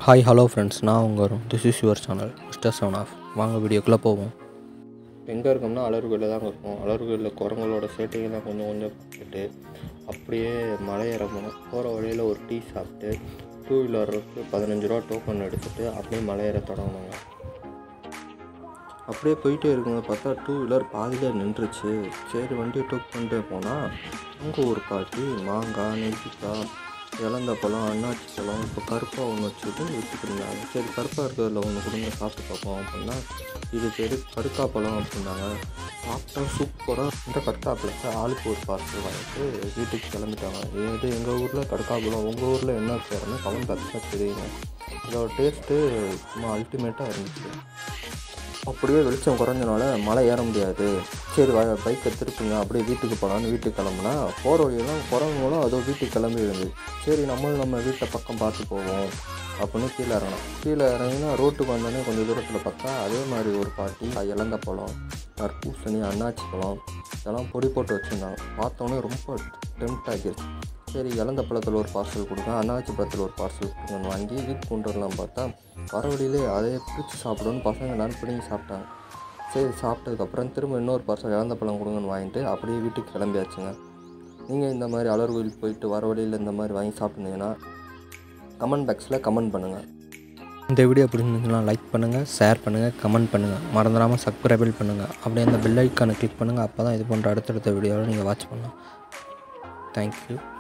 hi hello friends நான் உங்கள் வரும் this is your channel mister seven off வாங்க வீடியோக்குள்ளே போவோம் எங்கே இருக்கோம்னா அலர்கோயிலில் தான் இருக்கோம் அலர்கோயிலில் குரங்களோட சேட்டைகள்லாம் கொஞ்சம் கொஞ்சம் பார்த்துட்டு அப்படியே மலை ஏற போனோம் போகிற வழியில் ஒரு டீ சாப்பிட்டு டூ வீலருக்கு பதினஞ்சு ரூபா டோக்கன் எடுத்துகிட்டு அப்படியே மலை ஏற தொடங்கினோங்க அப்படியே போயிட்டே இருக்குங்க பார்த்தா டூ வீலர் பாதியில் நின்றுச்சு சரி வண்டியை டோக் பண்ணிட்டே போனால் அங்கே ஒரு பாட்டி மாங்காய் நெல்லிக்காய் இழந்த பழம் அன்னாச்சி பழம் இப்போ கருப்பாக ஒன்று வச்சுட்டு விற்றுட்டு இருந்தாங்க சரி கருப்பாக இருக்கிறதுல ஒன்று கொடுங்க சாப்பிட்டு பார்ப்போம் அப்படின்னா இது பேர் கடுக்கா பழம் அப்படின்னாங்க சாப்பிட்டா சூப்பராக இந்த கடுக்காப்பில் ஆளுக்கு ஒரு பார்சல் வாங்கிட்டு வீட்டுக்கு கிளம்பிட்டாங்க இது எங்கள் ஊரில் கடுக்கா பழம் உங்கள் ஊரில் என்ன பேருன்னு கமெண்ட் பாக்ஸில் தெரியுங்க இதோட டேஸ்ட்டு சும்மா அல்டிமேட்டாக இருந்துச்சு அப்படியே வெளிச்சம் குறைஞ்சனால மலை ஏற முடியாது சரி வா பைக்கை திருப்புங்க அப்படியே வீட்டுக்கு போகலான்னு வீட்டுக்கு கிளம்புனா போகிற வழியெல்லாம் குரங்குங்களும் அதோ வீட்டுக்கு கிளம்பி இருந்தது சரி நம்மளும் நம்ம வீட்டை பக்கம் பார்த்து போவோம் அப்படின்னு கீழே இறங்கணும் கீழே இறங்கினா ரோட்டுக்கு வந்தோடனே கொஞ்சம் தூரத்தில் பார்த்தா அதே மாதிரி ஒரு பாட்டி இலந்த பழம் தர்பூசணி அன்னாச்சி பழம் இதெல்லாம் பொடி போட்டு வச்சுருந்தாங்க பார்த்தோன்னே ரொம்ப டெம்ட் ஆகிடுச்சு சரி இலந்த பழத்தில் ஒரு பார்சல் கொடுங்க அன்னாச்சி பழத்தில் ஒரு பார்சல் கொடுங்கன்னு வாங்கி வீட்டுக்கு கொண்டு வரலாம் பார்த்தா வர வழியிலே அதை பிடிச்சி சாப்பிடணும்னு பசங்க எல்லாரும் பிடிங்கி சாப்பிட்டாங்க சரி சாப்பிட்டதுக்கப்புறம் திரும்ப இன்னொரு பார்சல் இழந்த பழம் கொடுங்கன்னு வாங்கிட்டு அப்படியே வீட்டுக்கு கிளம்பியாச்சுங்க நீங்கள் இந்த மாதிரி அலர் கோயிலுக்கு போயிட்டு வர வழியில் இந்த மாதிரி வாங்கி சாப்பிட்டீங்கன்னா கமெண்ட் பாக்ஸில் கமெண்ட் பண்ணுங்கள் இந்த வீடியோ பிடிச்சிருந்துச்சுன்னா லைக் பண்ணுங்கள் ஷேர் பண்ணுங்கள் கமெண்ட் பண்ணுங்கள் மறந்துடாமல் சப்ஸ்கிரைபிள் பண்ணுங்கள் அப்படியே அந்த பெல் ஐக்கானை கிளிக் பண்ணுங்கள் அப்போ தான் இது போன்ற அடுத்தடுத்த வீடியோவை நீங்கள் வாட்ச் பண்ணலாம் தேங்க்யூ